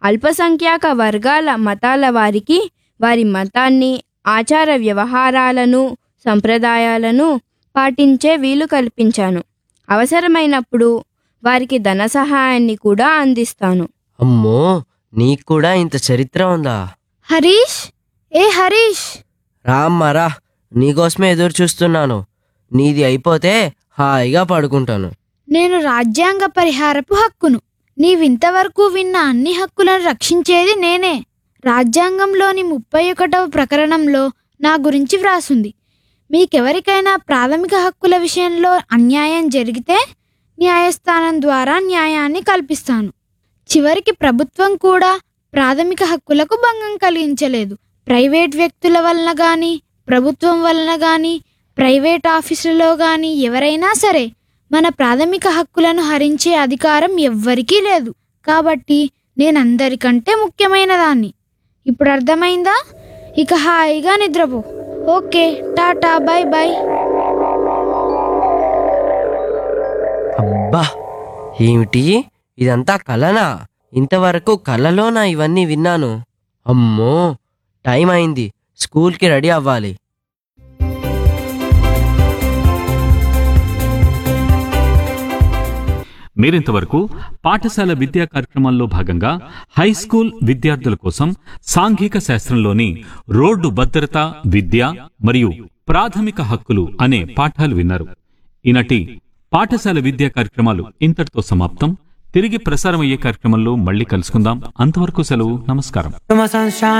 అల్పసంఖ్యాక వర్గాల మతాల వారికి వారి మతాన్ని ఆచార వ్యవహారాలను సంప్రదాయాలను పాటించే వీలు కల్పించాను అవసరమైనప్పుడు వారికి ధన సహాయాన్ని కూడా అందిస్తాను అమ్మో నీకు కూడా ఇంత చరిత్ర ఉందా హరీష్ ఏ హరీష్ రామ్మరా నీకోసమే ఎదురు చూస్తున్నాను నీది అయిపోతే హాయిగా పడుకుంటాను నేను రాజ్యాంగ పరిహారపు హక్కును నీవింతవరకు విన్న అన్ని హక్కులను రక్షించేది నేనే రాజ్యాంగంలోని ముప్పై ఒకటవ ప్రకరణంలో నా గురించి వ్రాసుంది మీకెవరికైనా ప్రాథమిక హక్కుల విషయంలో అన్యాయం జరిగితే న్యాయస్థానం ద్వారా న్యాయాన్ని కల్పిస్తాను చివరికి ప్రభుత్వం కూడా ప్రాథమిక హక్కులకు భంగం కలిగించలేదు ప్రైవేట్ వ్యక్తుల వలన గాని ప్రభుత్వం వలన గాని ప్రైవేట్ ఆఫీసులలో గాని ఎవరైనా సరే మన ప్రాథమిక హక్కులను హరించే అధికారం ఎవ్వరికీ లేదు కాబట్టి నేనందరికంటే ముఖ్యమైన దాన్ని ఇప్పుడు అర్థమైందా ఇక హాయిగా నిద్రపో ఓకే టాటా బాయ్ బాయ్ అబ్బా ఏమిటి ఇదంతా కలనా ఇంతవరకు కలలోనా ఇవన్నీ విన్నాను అమ్మో టైం అయింది స్కూల్కి రెడీ అవ్వాలి మీరింతవరకు పాఠశాల విద్యా కార్యక్రమాల్లో భాగంగా హై స్కూల్ విద్యార్థుల కోసం సాంఘిక శాస్త్రంలోని రోడ్డు భద్రత విద్య మరియు ప్రాథమిక హక్కులు అనే పాఠాలు విన్నారు ఈనాటి పాఠశాల విద్యా కార్యక్రమాలు ఇంతటితో సమాప్తం తిరిగి ప్రసారం అయ్యే కార్యక్రమంలో మళ్ళీ కలుసుకుందాం అంతవరకు సెలవు నమస్కారం Summer sunshine.